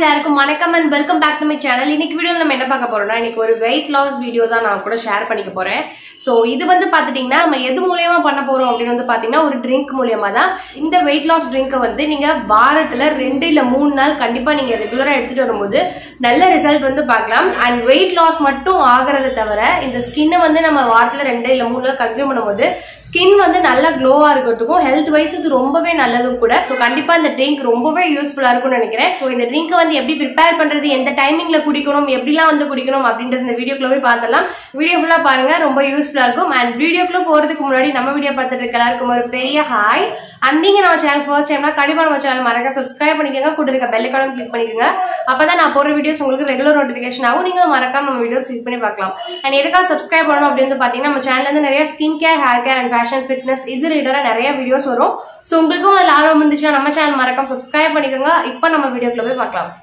எல்லாருக்கும் வணக்கம் and welcome back to my channel இன்னைக்கு வீடியோ நம்ம என்ன பார்க்க போறோம்னா இன்னைக்கு ஒரு வெயிட் லாஸ் வீடியோ தான் நான் கூட ஷேர் பண்ணிக்க போறேன் ஸோ இது வந்து பாத்துட்டீங்கன்னா நம்ம எது மூலியமா பண்ண போறோம் அப்படின்னு வந்து பாத்தீங்கன்னா ஒரு ட்ரிங்க் மூலியமா தான் இந்த வெயிட் லாஸ் ட்ரிங்கை வந்து நீங்க வாரத்துல ரெண்டு இல்ல மூணு நாள் கண்டிப்பா நீங்க ரெகுலரா எடுத்துட்டு வரும்போது நல்ல ரிசல்ட் வந்து பார்க்கலாம் அண்ட் வெயிட் லாஸ் மட்டும் ஆகிறத தவிர இந்த ஸ்கின்னை வந்து நம்ம வாரத்துல ரெண்டு இல்ல மூணு நாள் கன்சியூம் பண்ணும்போது ஸ்கின் வந்து நல்லா க்ளோவா இருக்கிறதுக்கும் ஹெல்த் வைஸ் இது ரொம்பவே நல்லதும் கூட ஸோ கண்டிப்பா இந்த ட்ரிங்க் ரொம்பவே யூஸ்ஃபுல்லா இருக்கும்னு நினைக்கிறேன் ஸோ இந்த ட்ரிங்க் வந்து எப்படி ப்ரிப்பேர் பண்றது எந்த டைமிங்ல குடிக்கணும் எப்படிலாம் வந்து குடிக்கணும் அப்படின்றது இந்த வீடியோக்குள்ள போய் பார்த்தலாம் வீடியோ ஃபுல்லா பாருங்க ரொம்ப யூஸ்ஃபுல்லா இருக்கும் அண்ட் வீடியோக்குள்ள போறதுக்கு முன்னாடி நம்ம வீடியோ பார்த்துட்டு இருக்க எல்லாருக்கும் ஒரு பெரிய ஹாய் அண்ட் நீங்க நம்ம சேனல் ஃபர்ஸ்ட் டைம்னா கண்டிப்பா நம்ம சேனல் மறக்க சப்ஸ்கிரைப் பண்ணிக்கோங்க கூட இருக்க பெல் ஐக்கானும் கிளிக் பண்ணிக்கோங்க அப்பதான் நான் போற வீடியோஸ் உங்களுக்கு ரெகுலர் நோட்டிஃபிகேஷன் ஆகும் நீங்களும் மறக்காம நம்ம வீடியோஸ் கிளிக் பண்ணி பார்க்கலாம் அண்ட் எதுக்காக சப்ஸ்கிரைப் பண்ணணும் அப்படின்னு பாத்தீங்கன்னா நம்ம சேனல்ல இருந்து நிறைய skin care hair care and fashion fitness இது ரிலேட்டடா நிறைய வீடியோஸ் வரும் ஸோ உங்களுக்கும் அதில் ஆர்வம் இருந்துச்சுன்னா நம்ம சேனல் மறக்காம சப்ஸ்கிரைப் பண்ணிக்கோங்க இப்போ நம்ம வீடியோக்குள்ள போய் பார்க்கலாம்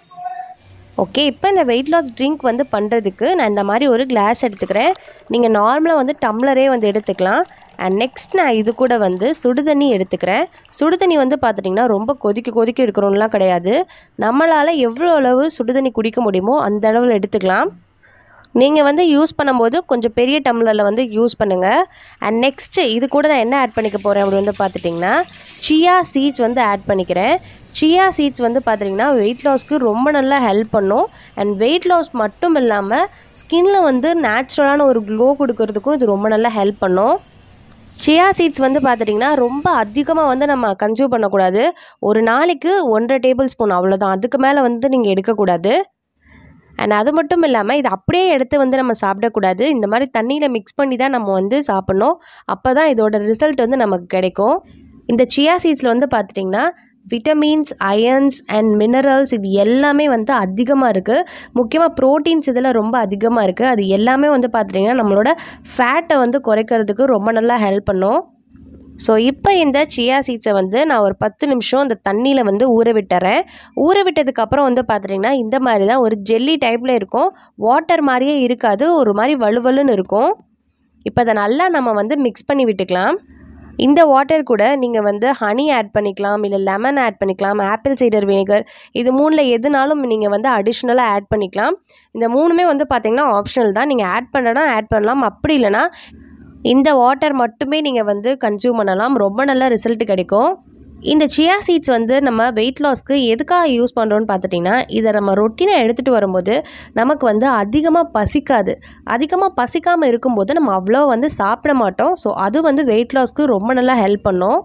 ஓகே இப்போ இந்த வெயிட் லாஸ் ட்ரிங்க் வந்து பண்ணுறதுக்கு நான் இந்த மாதிரி ஒரு கிளாஸ் எடுத்துக்கிறேன் நீங்கள் நார்மலாக வந்து டம்ளரே வந்து எடுத்துக்கலாம் அண்ட் நெக்ஸ்ட் நான் இது கூட வந்து சுடுதண்ணி எடுத்துக்கிறேன் சுடுதண்ணி வந்து பார்த்துட்டிங்கன்னா ரொம்ப கொதிக்க கொதிக்க எடுக்கிறோம்லாம் கிடையாது நம்மளால் எவ்வளோ அளவு சுடுதண்ணி குடிக்க முடியுமோ அந்த அளவில் எடுத்துக்கலாம் நீங்கள் வந்து யூஸ் பண்ணும்போது கொஞ்சம் பெரிய டம்ளரில் வந்து யூஸ் பண்ணுங்கள் அண்ட் நெக்ஸ்ட்டு இது கூட நான் என்ன ஆட் பண்ணிக்க போகிறேன் அப்படி வந்து பார்த்துட்டிங்கன்னா சியா சீட்ஸ் வந்து ஆட் பண்ணிக்கிறேன் சியா சீட்ஸ் வந்து பார்த்துட்டிங்கன்னா வெயிட் லாஸ்க்கு ரொம்ப நல்லா ஹெல்ப் பண்ணும் அண்ட் வெயிட் லாஸ் மட்டும் இல்லாமல் ஸ்கின்ல வந்து நேச்சுரலான ஒரு க்ளோ கொடுக்கறதுக்கும் இது ரொம்ப நல்லா ஹெல்ப் பண்ணும் சியா சீட்ஸ் வந்து பார்த்துட்டிங்கன்னா ரொம்ப அதிகமாக வந்து நம்ம கன்சியூம் பண்ணக்கூடாது ஒரு நாளைக்கு ஒன்றரை டேபிள் ஸ்பூன் அவ்வளோதான் அதுக்கு மேலே வந்து நீங்கள் எடுக்கக்கூடாது அண்ட் அது மட்டும் இல்லாமல் இது அப்படியே எடுத்து வந்து நம்ம சாப்பிடக்கூடாது இந்த மாதிரி தண்ணியில் மிக்ஸ் பண்ணி தான் நம்ம வந்து சாப்பிட்ணும் அப்போ தான் இதோட ரிசல்ட் வந்து நமக்கு கிடைக்கும் இந்த சியா சீட்ஸில் வந்து பார்த்துட்டிங்கன்னா விட்டமின்ஸ் அயன்ஸ் அண்ட் மினரல்ஸ் இது எல்லாமே வந்து அதிகமாக இருக்குது முக்கியமாக ப்ரோட்டீன்ஸ் இதில் ரொம்ப அதிகமாக இருக்குது அது எல்லாமே வந்து பார்த்துட்டிங்கன்னா நம்மளோட ஃபேட்டை வந்து குறைக்கிறதுக்கு ரொம்ப நல்லா ஹெல்ப் பண்ணும் ஸோ இப்போ இந்த சியா சீட்ஸை வந்து நான் ஒரு பத்து நிமிஷம் இந்த தண்ணியில் வந்து ஊற விட்டுறேன் ஊற விட்டதுக்கப்புறம் வந்து பார்த்துட்டிங்கன்னா இந்த மாதிரி தான் ஒரு ஜெல்லி டைப்பில் இருக்கும் வாட்டர் மாதிரியே இருக்காது ஒரு மாதிரி வலுவலுன்னு இருக்கும் இப்போ அதை நல்லா நம்ம வந்து மிக்ஸ் பண்ணி விட்டுக்கலாம் இந்த வாட்டர் கூட நீங்கள் வந்து ஹனி ஆட் பண்ணிக்கலாம் இல்லை லெமன் ஆட் பண்ணிக்கலாம் ஆப்பிள் சைடர் வினிகர் இது மூணில் எதுனாலும் நீங்கள் வந்து அடிஷ்னலாக ஆட் பண்ணிக்கலாம் இந்த மூணுமே வந்து பார்த்திங்கன்னா ஆப்ஷனல் தான் நீங்கள் ஆட் பண்ணனா ஆட் பண்ணலாம் அப்படி இல்லைனா இந்த வாட்டர் மட்டுமே நீங்கள் வந்து கன்சியூம் பண்ணலாம் ரொம்ப நல்ல ரிசல்ட் கிடைக்கும் இந்த சியா சீட்ஸ் வந்து நம்ம வெயிட் லாஸ்க்கு எதுக்காக யூஸ் பண்ணுறோன்னு பார்த்துட்டிங்கன்னா இதை நம்ம ரொட்டீனாக எடுத்துகிட்டு வரும்போது நமக்கு வந்து அதிகமாக பசிக்காது அதிகமாக பசிக்காமல் இருக்கும்போது நம்ம அவ்வளோ வந்து சாப்பிட மாட்டோம் ஸோ அது வந்து வெயிட் லாஸ்க்கு ரொம்ப நல்லா ஹெல்ப் பண்ணும்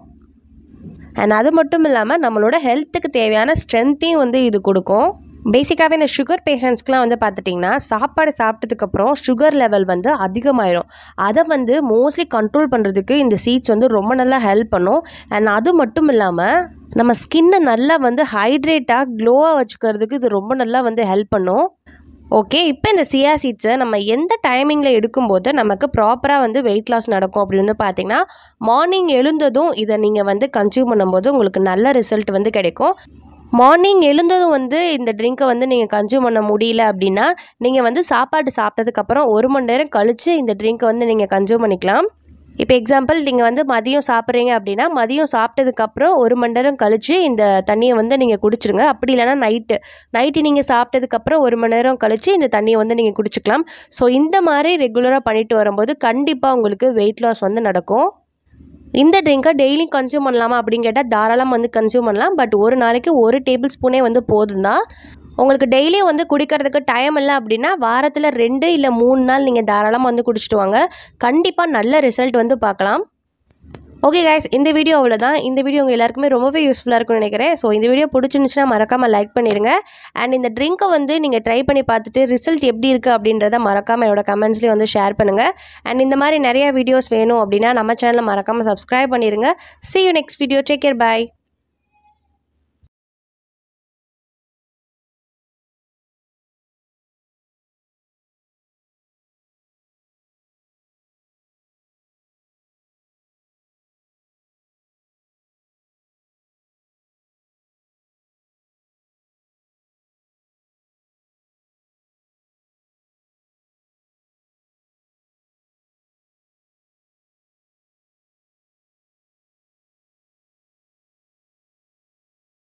அண்ட் அது மட்டும் இல்லாமல் நம்மளோட ஹெல்த்துக்கு தேவையான ஸ்ட்ரென்த்தையும் வந்து இது கொடுக்கும் பேசிக்காகவே இந்த சுகர் பேஷண்ட்ஸ்க்குலாம் வந்து பார்த்துட்டிங்கன்னா சாப்பாடு சாப்பிட்டதுக்கப்புறம் சுகர் லெவல் வந்து அதிகமாயிரும் அதை வந்து மோஸ்ட்லி கண்ட்ரோல் பண்ணுறதுக்கு இந்த சீட்ஸ் வந்து ரொம்ப நல்லா ஹெல்ப் பண்ணும் அண்ட் அது மட்டும் இல்லாமல் நம்ம ஸ்கின்னை நல்லா வந்து ஹைட்ரேட்டாக க்ளோவாக வச்சுக்கிறதுக்கு இது ரொம்ப நல்லா வந்து ஹெல்ப் பண்ணும் ஓகே இப்போ இந்த சியா சீட்ஸை நம்ம எந்த டைமிங்கில் எடுக்கும்போது நமக்கு ப்ராப்பராக வந்து வெயிட் லாஸ் நடக்கும் அப்படின்னு வந்து பார்த்தீங்கன்னா மார்னிங் எழுந்ததும் இதை நீங்கள் வந்து கன்சியூம் பண்ணும்போது உங்களுக்கு நல்ல ரிசல்ட் வந்து கிடைக்கும் மார்னிங் எழுந்ததும் வந்து இந்த ட்ரிங்க்கை வந்து நீங்கள் கன்சியூம் பண்ண முடியல அப்படின்னா நீங்கள் வந்து சாப்பாடு சாப்பிட்டதுக்கப்புறம் ஒரு மணி நேரம் கழித்து இந்த ட்ரிங்க்கை வந்து நீங்கள் கன்சியூம் பண்ணிக்கலாம் இப்போ எக்ஸாம்பிள் நீங்கள் வந்து மதியம் சாப்பிட்றீங்க அப்படின்னா மதியம் சாப்பிட்டதுக்கப்புறம் ஒரு மணி நேரம் கழித்து இந்த தண்ணியை வந்து நீங்கள் குடிச்சிருங்க அப்படி இல்லைனா நைட்டு நைட்டு நீங்கள் சாப்பிட்டதுக்கப்புறம் ஒரு மணி நேரம் கழித்து இந்த தண்ணியை வந்து நீங்கள் குடிச்சிக்கலாம் ஸோ இந்த மாதிரி ரெகுலராக பண்ணிட்டு வரும்போது கண்டிப்பாக உங்களுக்கு வெயிட் லாஸ் வந்து நடக்கும் இந்த ட்ரிங்கை டெய்லி கன்சியூம் பண்ணலாமா அப்படின்னு கேட்டால் தாராளமாக வந்து கன்சியூம் பண்ணலாம் பட் ஒரு நாளைக்கு ஒரு டேபிள் ஸ்பூனே வந்து போதும் தான் உங்களுக்கு டெய்லியும் வந்து குடிக்கிறதுக்கு டைம் இல்லை அப்படின்னா வாரத்தில் ரெண்டு இல்லை மூணு நாள் நீங்கள் தாராளமாக வந்து குடிச்சிட்டு வாங்க கண்டிப்பாக நல்ல ரிசல்ட் வந்து பார்க்கலாம் ஓகே கைஸ் இந்த வீடியோ அவ்வளோதான் இந்த வீடியோ உங்கள் எல்லாருக்குமே ரொம்பவே யூஸ்ஃபுல்லாக இருக்கும்னு நினைக்கிறேன் ஸோ இந்த வீடியோ பிடிச்சிருந்துச்சுன்னா மறக்காமல் லைக் பண்ணிடுங்க அண்ட் இந்த ட்ரிங்க்கை வந்து நீங்கள் ட்ரை பண்ணி பார்த்துட்டு ரிசல்ட் எப்படி இருக்குது அப்படின்றத மறக்காமல் என்னோட கமெண்ட்ஸ்லேயும் வந்து ஷேர் பண்ணுங்கள் அண்ட் இந்த மாதிரி நிறைய வீடியோஸ் வேணும் அப்படின்னா நம்ம சேனலை மறக்காமல் சப்ஸ்கிரைப் பண்ணிடுங்க see you next video take care bye